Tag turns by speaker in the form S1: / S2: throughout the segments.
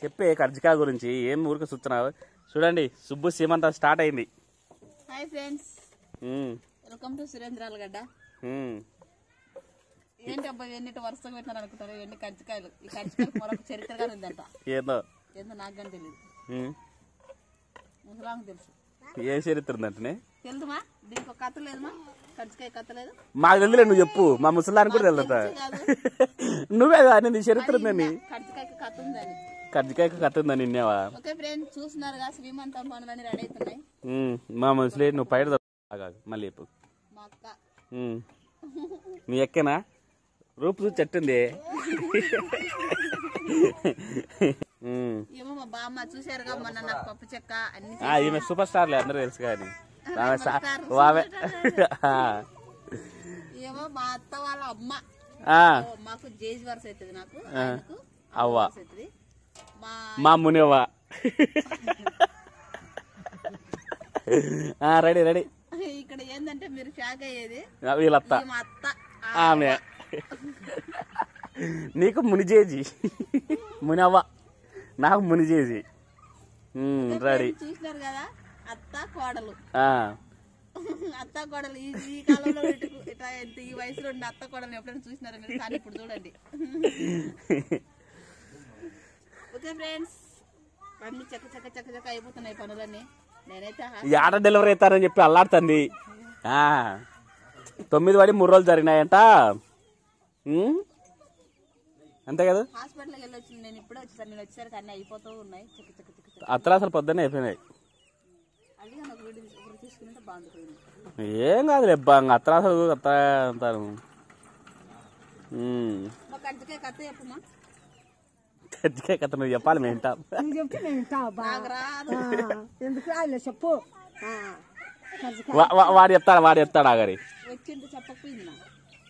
S1: చెప్పే కర్జికాయ గురించి ఏం ఊరికి చూస్తున్నావు చూడండి సుబ్బు సీమంతా స్టార్ట్ అయింది
S2: hi friends
S1: um,
S2: welcome to Surendralagadda
S1: um.
S2: ఏంటి అబ్బాయి ఎన్నిటి వరుసగా పెట్టినారు అనుకుంటారు ఎన్ని కజ్జికాయలు ఈ కజ్జికాయలు మరొక చరిత్రగానే ఉందంట
S1: ఏందో
S2: ఏందో నాకు కానీ తెలియదు
S1: ఉమ్.
S2: ముసలాంకు తెలుసు
S1: ఏ చరిత్ర ఉందంటనే
S2: తెలుదుమా దీనికి ఒక కథ లేదుమా కజ్జికాయ కథ లేదు
S1: మాకు తెలియలే నువ్వు చెప్పు మా ముసలానికి కూడా తెలుదట
S2: కాదు
S1: నువ్వే కానీ చరిత్ర ఉందని
S2: కజ్జికాయకి కథ ఉందని
S1: కర్జికాయకు కథ ఉందని నిన్నేవా
S2: ఓకే ఫ్రెండ్స్ చూస్తున్నారుగా శ్రీమంతం పనులన్నీ రెడీ అవుతున్నాయి
S1: ఉమ్, మా ముసలి నువ్వు పైన దొరక- ఆగాగు, మళ్ళీ చెప్పు
S2: మా అక్క
S1: ఉమ్. నీ ఎక్కేనా రూపు చూసి చెట్టుంది ఉమ్.
S2: ఏమో మా బామ్మ చూశారుగా మొన్న నాకు పప్పు చెక్క అన్ని
S1: ఆ, ఈమె సూపర్ స్టార్లే అందరూ తెలుసు కానీ ఆమె సా- ఆమె ఆ.
S2: ఏమో మా అత్త వాళ్ళ అమ్మ
S1: ఆ,
S2: ఓ, మాకు జేజ్ వరుస అవుతుంది నాకు ఆయనకు
S1: అవ్వ
S2: వరుస అవుతుంది మా
S1: మా మునివ్వ ఆ, రెడీ రెడీ
S2: ఇక్కడ ఏంటంటే మీరు షాక్ అయ్యేది
S1: ఆ, వీళ్ళత్త
S2: ఈ మా అత్త ఆ
S1: ఆమె నీకు మునిజేజి మునవ్వ నాకు మునిజేజి ఉమ్, రెడీ
S2: చూసినారు కదా అత్త కోడలు
S1: ఆ,
S2: అత్త కోడలు ఈ ఈ కాలంలో ఇటు- ఇట్లా ఎంత ఈ వయసులో ఉన్న అత్త కోడలు ఎప్పుడైనా చూసినారా మీరు కానీ ఇప్పుడు చూడండి ఓకే ఫ్రెండ్స్ అన్ని చక్క చక్క చక్క చక్క అయిపోతున్నాయి పనులన్నీ నేనైతే హా-
S1: ఈ ఆట డెలివరీ అవుతారని చెప్పి అల్లాడుతుంది ఆ, తొమ్మిది పడి మూడు రోజులు జరిగినాయంట ఉమ్, అంతే కదా
S2: హాస్పిటల్కి వెళ్ళి వచ్చింది నేను ఇప్పుడే వచ్చేసాను నేను వచ్చేసరికి అన్ని అయిపోతూ ఉన్నాయి చక్క చక్క చక్క చక్క
S1: అత్తలు అసలు పొద్దున్నే అయిపోయినాయి
S2: అది నాకు వీడియో తీసు- ఒకటి తీసుకుంటే బాగుంటుంది
S1: ఏం కాదు లేబ్బా అత్తలు అసలు అత్త అంటారు ఉమ్,
S2: మా కంటికే కథ చెప్పమా
S1: కజ్జికాయ కథ నువ్వు చెప్పాలి మేము వింటాం
S3: నువ్వు చెప్తే మేము వింటాం అబ్బా
S2: నాకు రాదు
S3: ఆ, ఎందుకు రాలే చెప్పు ఆ, కజ్జికాయ.
S1: వా- వా- వాడు చెప్తాడు వాడు చెప్తాడు ఆగరి
S2: వచ్చింది చెప్పకపోయింది నా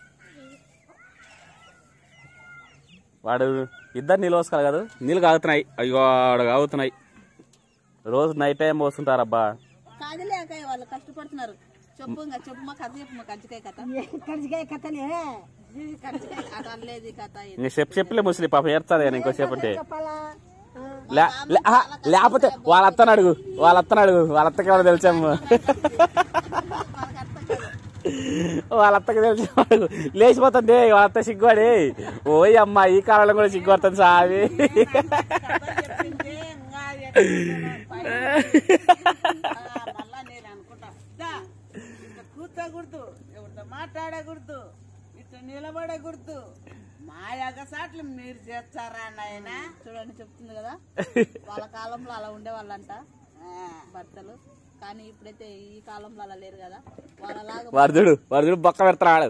S1: వాడు ఇద్దరు నీళ్ళు పోసుకోవాలి కదా నీళ్ళు కాగుతున్నాయి అయ్యో ఆడ కాగుతున్నాయి రోజు నైట్ టైం పోస్తుంటారబ్బా
S2: కాదులే అక్కయ్య వాళ్ళు కష్టపడుతున్నారు చెప్పు ఇంకా చెప్పు మా కథ చెప్పు మా కజ్జికాయ కథ
S3: ఏ కజ్జికాయ కథనే
S2: ఈ కజ్జికాయ కథ అనలేదు ఈ కథ ఇది.
S1: నీ చెప్పు చెప్పలే ముసలి పాప ఏడుతుంది కానీ ఇంకోసేపు అంటే
S3: చెప్పాలా ఆ,
S1: లే- లే- ఆహా, లేకపోతే వాళ్ళ అత్తను అడుగు వాళ్ళ అత్తను అడుగు వాళ్ళ అత్తకి ఎవరో తెలిసాము
S2: వాళ్ళకి అర్థం కాదు.
S1: వాళ్ళ అత్తకి తెలిసి అడుగు లేచిపోతుంది వాళ్ళ అత్త సిగ్గుపడి ఓయ్ అమ్మ ఈ కాలంలో కూడా సిగ్గుపడుతుంది సావి
S2: కథ చెప్పింటే ఇంకా ఎక్కడ పైన. ఆ, మళ్ళా నేను అనుకుంటా దా, ఇట్లా కూర్చోకూడదు ఎవరితో మాట్లాడకూడదు ఇట్లా నిలబడకూడదు మా ఎగసాట్లు మీరు చేస్తారా నాయన చూడండి చెప్తుంది కదా వాళ్ళ కాలంలో అలా ఉండేవాళ్ళంట భర్తలు కానీ ఇప్పుడైతే ఈ కాలంలో అలా లేరు కదా వాళ్ళలాగా
S1: వరదుడు వరదుడు బొక్క పెడతాడు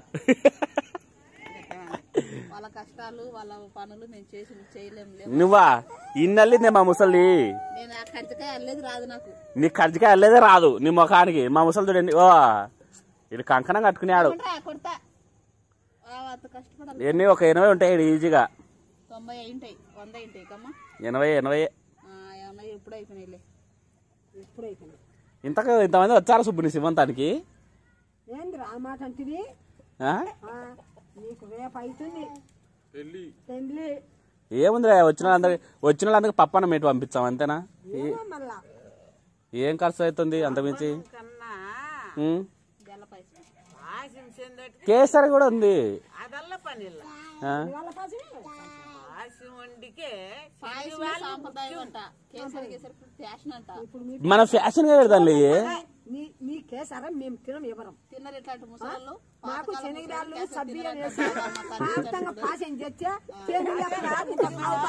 S2: వాళ్ళ కష్టాలు వాళ్ళ పనులు మేము చేసి చేయలేము లేవు
S1: నువ్వా ఇన్నల్లిందే మా ముసలి
S2: నేను ఆ కజ్జికాయ అల్లేది రాదు నాకు
S1: నీ కర్జికాయ వెళ్ళేదే రాదు నీ ముఖానికి మా ముసలి చూడండి ఓ ఇది కంకణం కట్టుకునేవాడు
S2: కొడతా కొడతా ఆ, అంత కష్టపడాలి
S1: ఎన్ని ఒక ఎనభై ఉంటాయి ఈడు ఈజీగా
S2: తొంభై అయింటాయి వంద అయింటాయి కమ్మా
S1: ఎనభై ఎనభై
S2: ఏమన్నా ఎప్పుడు అయిపోయినాయిలే
S3: ఎప్పుడు అయిపోయింది
S1: ఇంతకు ఇంతమంది వచ్చారు సుబ్బు నీ సిమంతానికి
S3: ఏంది ఆ మాట అంటిది
S1: ఆ?
S3: ఆ, నీకు రేపు అవుతుంది పెళ్ళి
S1: ఏముంది వచ్చిన వాళ్ళందరికి వచ్చిన వాళ్ళందరికి పప్పన్న మేటు పంపించాం అంతేనా ఏ-
S3: ఏమో మళ్ళా
S1: ఏం ఖర్చు అవుతుంది అంతమించి
S2: కన్నా
S1: ఉం?
S2: జల పాయసం
S4: పాయసం చెందటి
S1: కేసరి కూడా ఉంది
S4: అదల్ల పనిల్ల
S1: ఆ?
S3: వాళ్ళ పాసమే
S4: పాయసం వండికే
S2: పాయసం సాంప్రదాయం అంట కేసరి కేసరి ఫ్యాషన్ అంట
S3: ఇప్పుడు మీ
S1: మన ఫ్యాషన్ గా పెడతాను
S3: మీ మీ కేసారా మేము తినం ఎవరం
S2: తిన్నారు ఇట్లాంటి ముసలు
S3: మాకు శనగడాలు సబ్బియ్య వేసి పాతంగా పాసం చేస్తే శనగలు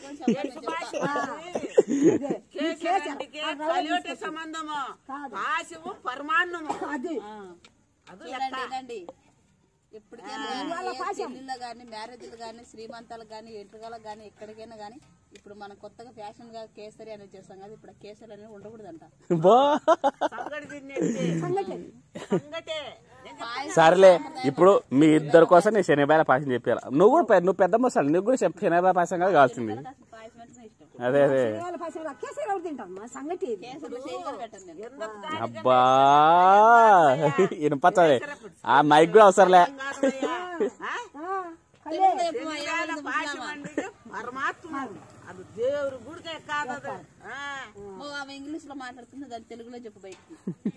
S4: కేసరంటికే కలియోటి సంబంధము పాయసము పరమాన్నము
S3: అది
S2: చూడండి ఎప్పటికైనా పెళ్లిలో కానీ మ్యారేజ్లు కానీ శ్రీమంతాలకు కానీ ఎంట్రుకలకు కానీ ఎక్కడికైనా కానీ ఇప్పుడు మనం కొత్తగా ఫ్యాషన్ గా కేసరి అనేది చేస్తాం కదా ఇప్పుడు ఆ కేసరి అనేది ఉండకూడదంట
S1: బో
S4: సంగటి తినేది సంగటే
S1: సరేలే ఇప్పుడు మీ ఇద్దరు కోసం నేను శనిబాయల పాయసం చెప్పాను నువ్వు కూడా పెద్ద- నువ్వు పెద్ద మసాలి నువ్వు కూడా శనిబాయ పాయసం కాదు కావాల్సింది
S2: పాయసం అంటే ఇష్టం
S1: అదే అదే
S3: వాళ్ళ పాసం కేసరి ఎవరు తింటాం మా సంగతి ఇది.
S2: కేసరి చేయి కూడా పెట్టను నేను
S1: అబ్బా వినపచ్చదే ఆ మైక్ కూడా అవసరంలే
S3: ఆ, కలే
S4: పాయసం వండితే పరమాత్మ
S3: కాదు
S2: అది దేవుడి గుడికే కాదు అది ఆ.
S4: ఓ ఆమె ఇంగ్లీష్ లో మాట్లాడుతుంది దాన్ని తెలుగులో చెప్పు బయటికి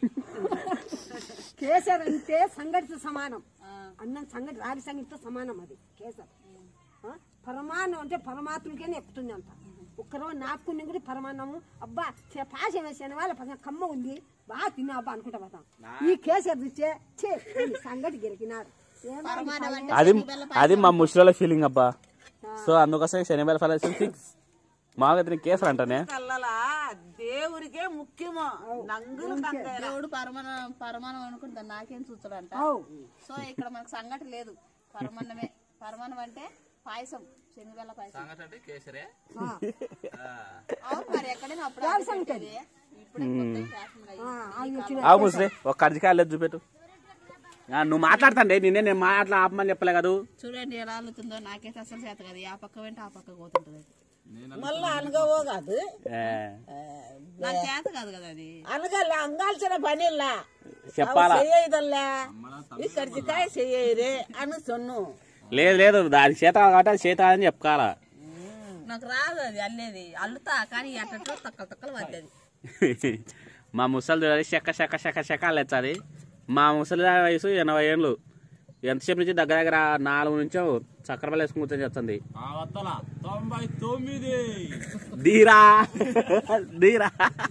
S3: కేసర్ అంటే సంగటితో సమానం అన్నం సంగటి రాగి సంగటితో సమానం అది కేసర్ ఆ? పరమాన్నం అంటే పరమాత్మకే నెప్పుతుంది అంట ఒక్కరోజు నాపుకుని కూడా పరమాన్నము అబ్బా చే- పాశం వేసిన వాళ్ళ పక్కన కమ్మ ఉంది బాగా తిన్నా అబ్బా అనుకుంటా పోతాం ఈ కేసర్ చూస్తే చే ఈ సంగటి గెలికినారు ఏమో
S4: పరమాన్నం అంటే
S1: అది అది మా ముసలిలో ఫీలింగ్ అబ్బా సో అందుకోసం శనివార ఫలాసం ఫిక్స్ మామూలుగా దీనికి కేసరి అంటానే
S2: కల్లలా దేవుడికే ముఖ్యము నంగులు కంటే
S4: దేవుడు పరమానం పరమానం అనుకుంటా నాకేం చూస్తాడంట
S3: అవు.
S4: సో ఇక్కడ మనకు సంగటి లేదు పరమాన్నమే పరమానం అంటే పాయసం శనిగల పాయసం
S3: ఆ.
S4: అవును మరి ఎక్కడైనా అప్పుడు అదే పెట్టేది. ఇప్పుడే కొత్త ఫ్యాషన్ గా
S3: ఆ,
S4: అయ్యింది.
S3: అవి వచ్చిన
S1: ఆవు ముసలి ఒక కర్జికాయ లేదు చూపెట్టు ఆ, నువ్వు మాట్లాడతాండే నిన్నే నేను మాట్లా ఆపమని చెప్పలే కదా
S4: చూడండి ఎలా అల్లుతుందో నాకైతే అసలు చేత కదా ఆ పక్క వెంట ఆ పక్క పోతుంటది
S2: మళ్ళా అనగవో కాదు
S1: ఏ,
S4: నాకు చేత కాదు కదా అది
S2: అనగలే అంగాల్సిన పనిలా
S1: చెప్పాలా
S2: చెయ్యదల్లా ఈ కర్జికాయ చెయ్యరే అని సొన్ను
S1: లేదు లేదు అది చేత కాబట్టి అది చేత అని చెప్పుకోవాలా
S4: నాకు రాదు అది అల్లేది అల్లుతా కానీ అట్లా తక్కలు తక్కలు పడ్డది
S1: మా ముసలి చూడాలి చెక్క చెక్క చెక్క చెక్క అల్లెచ్చాది మా ముసలి వయసు ఎనభై ఏళ్ళు ఎంతసేపు నుంచి దగ్గర దగ్గర నాలుగు నుంచి చక్రపల్లి వేసుకుని కూర్చొని చేస్తుంది
S5: తొంభై తొమ్మిది
S1: దీరా దీరా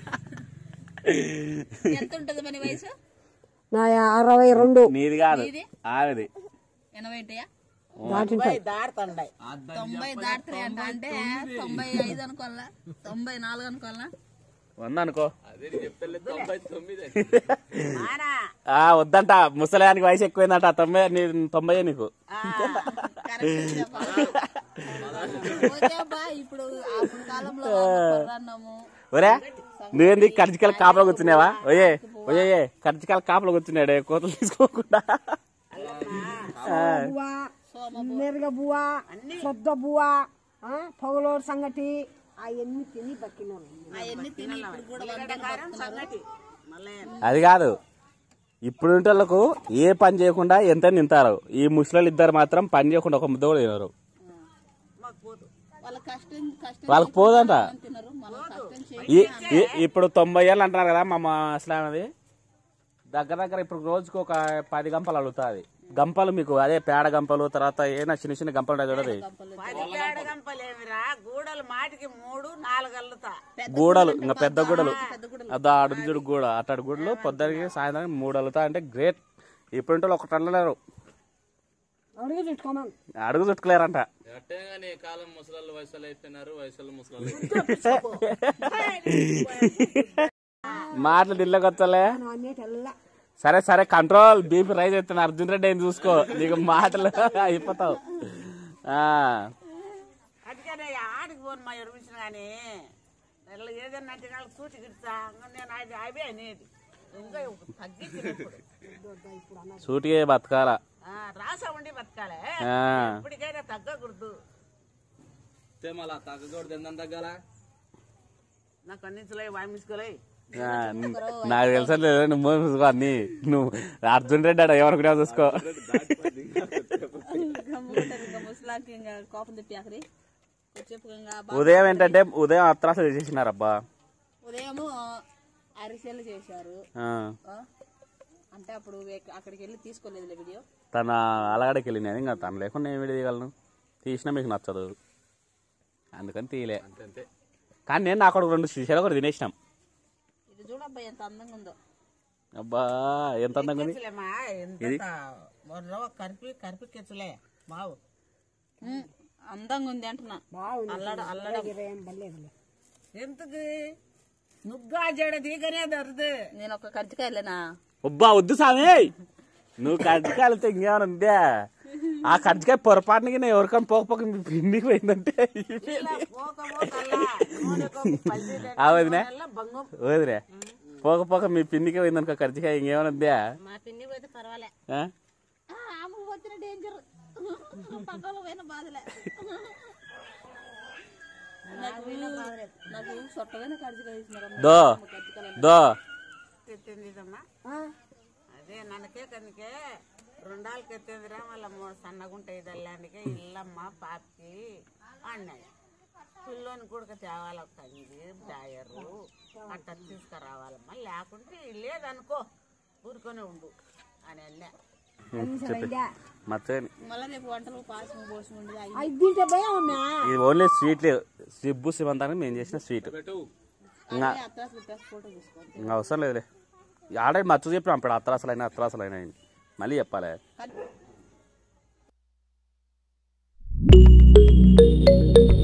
S4: ఎంత ఉంటుంది మన వయసు
S3: నా అరవై రెండు
S1: నీది కాదు
S4: నీది?
S1: ఆవిది
S4: ఎనభై ఏంటయ్యా
S3: దాటింటాయి
S2: దాడుతుండాయి
S4: తొంభై దాటుతాయి అంట అంటే తొంభై ఐదు అనుకోవాలా తొంభై నాలుగు అనుకోవాలా
S1: వంద అనుకో
S2: మానా
S1: ఆ వద్దంట ముసలానికి వయసు ఎక్కువైందంట తొంభై నీ తొంభై నీకు
S4: కరెక్ట్ చెప్పాలి. ఓకే అబ్బా, ఇప్పుడు అప్పుడు కాలంలో అన్నము
S1: ఒరే నువ్వేంది కర్జికాయలు కాపలా కూర్చున్నావా ఓయే ఓయే కర్జికాయలు కాపలా కూర్చున్నాడు కోతలు తీసుకోకుండా
S3: బువ్వ మెరుగ బువ్వ సొద్ద బువ్వ ఆ, పొగలోడు సంగటి అవన్నీ తిని బతికినారు
S4: అవన్నీ తిని ఇప్పుడు కూడా వందలు పడుతున్నారు.
S2: సంగటి మళ్ళీ
S1: అది కాదు ఇప్పుడు వాళ్ళకు ఏ పని చేయకుండా ఎంత తింటారు ఈ ముసలి ఇద్దరు మాత్రం పని చేయకుండా ఒక ముద్ద కూడా తినరు
S2: మాకు పోదు
S4: వాళ్ళ కష్టం కష్టం
S1: వాళ్ళకి పోదంట
S4: చేసి తినరు మనం కష్టం చేసి
S1: ఈ- ఈ- ఇప్పుడు తొంభై ఏళ్ళు అంటున్నారు కదా మా అసలు అది దగ్గర దగ్గర ఇప్పుడు రోజుకు ఒక పది గంపలు అడుగుతుంది గంపలు మీకు అదే పేడ గంపలు తర్వాత ఏనా చిన్న చిన్న గంపలు ఉంటాయి చూడది
S2: పది పేడ గంపలేమిరా గూడలు మాటికి మూడు నాలుగు అల్లుతా
S1: గూడలు ఇంకా పెద్ద గూడలు అదా అడుగుడు గూడ అట్టడి గూడలు పొద్దురికి సాయంత్రం మూడు అల్లుతా అంటే గ్రేట్ ఇప్పుడు ఒక టన్నులేరు
S3: అడుగు చుట్టుకోమని
S1: అడుగు చుట్టుకోలేరంట
S5: ఎట్టగానే కాలం ముసలాళ్ళు వయసులో అయిపోయినారు వయసులో ముసలాళ్ళు
S1: మాటలు దిల్లకొత్తలే
S3: అన్నిటిల్లా
S1: సరే సరే కంట్రోల్ బీపీ రైజ్ అవుతుంది అర్జున్ రెడ్డి ఏం చూసుకో నీకు మాటలు అయిపోతావు ఆ,
S2: అందుకనే ఆడికి పోను మా ఎరుమించిన కానీ ఇట్లా ఏదైనా అంటే వాళ్ళకి సూచి గిడతా నేను అది అవే అనేది ఇంకా తగ్గించినప్పుడు
S1: సూటిగా బతకాల
S2: ఆ, రాసా ఉండి బతకాలే
S1: ఆ,
S2: ఇప్పటికైనా తగ్గకూడదు
S5: మళ్ళా తగ్గకూడదు ఎంత తగ్గాల
S2: నాకు అందించలే వామించుకోలే
S1: ఆ, నాకు తెలుసా లేదు నువ్వు మూడు చూసుకో అన్ని నువ్వు అర్జున్ రెడ్డి అడ ఏమనుకున్నావు చూసుకో
S4: గమ్ముకుంటారు ఇంకా ముసలాకి ఇంకా కోపం తెప్పి అక్కడి చెప్పు ఇంకా బా-
S1: ఉదయం ఏంటంటే ఉదయం అత్రాసలు చేసినారు అబ్బా
S4: ఉదయము అరిసెలు చేశారు
S1: ఆ,
S4: ఆ? అంటే అప్పుడు ఎక్- అక్కడికి వెళ్ళి తీసుకోలేదు వీడియో
S1: తన అలగడకి వెళ్ళినాను ఇంకా తను లేకుండా ఏమి తీయగలను తీసినా మీకు నచ్చదు అందుకని తీయలే
S5: అంతే
S1: కానీ నేను అక్కడ రెండు శిష్యాలు కూడా తినేసినాం
S4: ఇది చూడబ్బా ఎంత అందంగా ఉందో
S1: అబ్బా ఎంత అందంగా ఉంది
S2: కెచ్చలేమా ఎంత రవ్వ కరిపి కరిపి కెచ్చలే బావు
S4: ఉమ్, అందంగా ఉంది అంటున్నా
S3: బాగుంది
S4: అల్లడ అల్లడం
S3: ఏం పర్లేదులే
S2: ఎందుకు నుగ్గా జడ దిగనే దొరదు
S4: నేను ఒక కజ్జికాయలేనా
S1: అబ్బా వద్దు సామి నువ్వు కర్జికాయలతో ఇంకేమైనా ఉందే ఆ కర్జికాయ పొరపాటుకి నేను ఎవరికైనా పోకపోక మీ పిండికి పోయిందంటే
S2: పోక పోకల్లా నూనెకు పల్లి
S1: ఆ వదినే
S2: నెల బంగం
S1: వదిలే పోక పోక మీ పిండికి పోయిందనుకో కర్జికాయ ఇంకేమైనా ఉందే
S4: మా పిన్ని పోతే పర్వాలే
S1: ఆ?
S4: ఆమెకు వచ్చిన డేంజర్ పక్కన పోయిన బాధలే నాకు నాకు సొట్టమైన కజ్జికాయ ఇచ్చినారు
S1: దో దో
S2: ఎత్తిందిదమ్మా
S3: ఆ?
S2: అదే నన్నకే కనుకే రెండాళ్ళకి ఎత్తిందిరా మళ్ళీ మూడు సన్నగుంటాయి దల్లానికే ఇల్లమ్మ పాపకి అన్నాయి పిల్లోని కూడా తేవాలి కంది డాయరు అట్ట తీసుకురావాలమ్మా లేకుంటే లేదనుకో ఊరుకొని ఉండు అని అన్నా
S1: మర్చిపోయి
S4: మళ్ళీ రేపు వంటలు పాసం పోసం ఉండదు అవి
S3: అది తింటే భయం
S1: ఇది ఓన్లీ స్వీట్ లేదు సిబ్బు సిమంతానికి మేము చేసిన స్వీట్ ఇంకా
S4: అత్తాసు ఇత్తాసు ఫోటో తీసుకోండి
S1: ఇంకా అవసరం లేదులే ఆల్రెడీ మచ్చు చెప్పినాం అప్పుడు అత్తరాసలు అయినా అత్తరాసలు అయినా మళ్ళీ చెప్పాలి
S4: కానీ